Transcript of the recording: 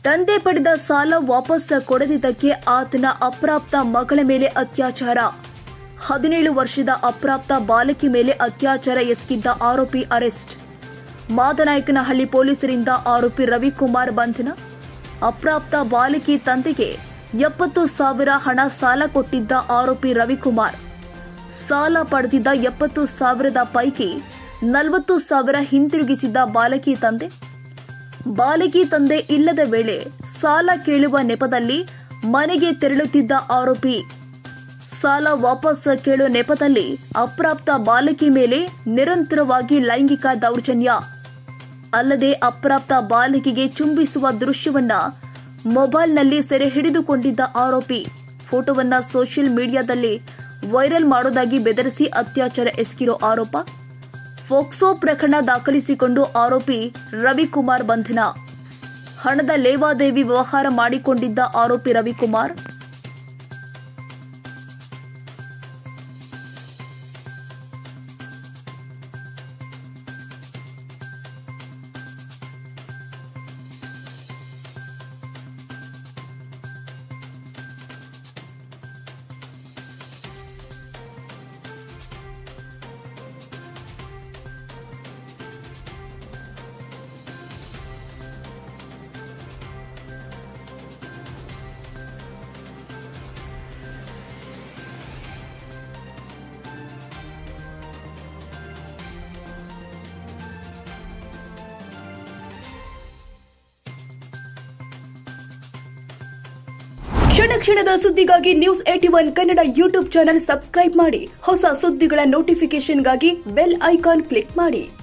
ತಂದೆ ಪಡೆದ ಸಾಲ ವಾಪಸ್ ಕೊಡದಿದ್ದಕ್ಕೆ ಆತನ ಅಪ್ರಾಪ್ತ ಮಗಳ ಮೇಲೆ ಅತ್ಯಾಚಾರ ಹದಿನೇಳು ವರ್ಷದ ಅಪ್ರಾಪ್ತ ಬಾಲಕಿ ಮೇಲೆ ಅತ್ಯಾಚಾರ ಎಸಗಿದ್ದ ಆರೋಪಿ ಅರೆಸ್ಟ್ ಮಾದನಾಯಕನಹಳ್ಳಿ ಪೊಲೀಸರಿಂದ ಆರೋಪಿ ರವಿಕುಮಾರ್ ಬಂಧನ ಅಪ್ರಾಪ್ತ ಬಾಲಕಿ ತಂದೆಗೆ ಎಪ್ಪತ್ತು ಸಾವಿರ ಹಣ ಸಾಲ ಕೊಟ್ಟಿದ್ದ ಆರೋಪಿ ರವಿಕುಮಾರ್ ಸಾಲ ಪಡೆದಿದ್ದ ಎಪ್ಪತ್ತು ಸಾವಿರದ ಪೈಕಿ ನಲವತ್ತು ಸಾವಿರ ಹಿಂತಿರುಗಿಸಿದ್ದ ಬಾಲಕಿ ತಂದೆ ಬಾಲಕಿ ತಂದೆ ಇಲ್ಲದ ವೇಳೆ ಸಾಲ ಕೇಳುವ ನೆಪದಲ್ಲಿ ಮನೆಗೆ ತೆರಳುತ್ತಿದ್ದ ಆರೋಪಿ ಸಾಲ ವಾಪಸ್ ಕೇಳುವ ನೆಪದಲ್ಲಿ ಅಪ್ರಾಪ್ತ ಬಾಲಕಿ ಮೇಲೆ ನಿರಂತರವಾಗಿ ಲೈಂಗಿಕ ದೌರ್ಜನ್ಯ ಅಲ್ಲದೆ ಅಪ್ರಾಪ್ತ ಬಾಲಕಿಗೆ ಚುಂಬಿಸುವ ದೃಶ್ಯವನ್ನ ಮೊಬೈಲ್ನಲ್ಲಿ ಸೆರೆ ಹಿಡಿದುಕೊಂಡಿದ್ದ ಆರೋಪಿ ಫೋಟೋವನ್ನ ಸೋಷಿಯಲ್ ಮೀಡಿಯಾದಲ್ಲಿ ವೈರಲ್ ಮಾಡೋದಾಗಿ ಬೆದರಿಸಿ ಅತ್ಯಾಚಾರ ಎಸಗಿರೋ ಆರೋಪ ಫೋಕ್ಸೋ ಪ್ರಕರಣ ದಾಖಲಿಸಿಕೊಂಡು ಆರೋಪಿ ರವಿಕುಮಾರ್ ಬಂಧನ ಹಣದ ಲೇವಾದೇವಿ ವ್ಯವಹಾರ ಮಾಡಿಕೊಂಡಿದ್ದ ಆರೋಪಿ ರವಿಕುಮಾರ್ ಕ್ಷಣ ಕ್ಷಣದ ಸುದ್ದಿಗಾಗಿ news eighty one Kannada YouTube channel subscribe ಮಾಡಿ ಹೊಸ ಸುದ್ದಿಗಳ ನೋಟಿಫಿಕೇಶನ್ಗಾಗಿ ಬೆಲ್ ಐಕಾನ್ ಕ್ಲಿಕ್ ಮಾಡಿ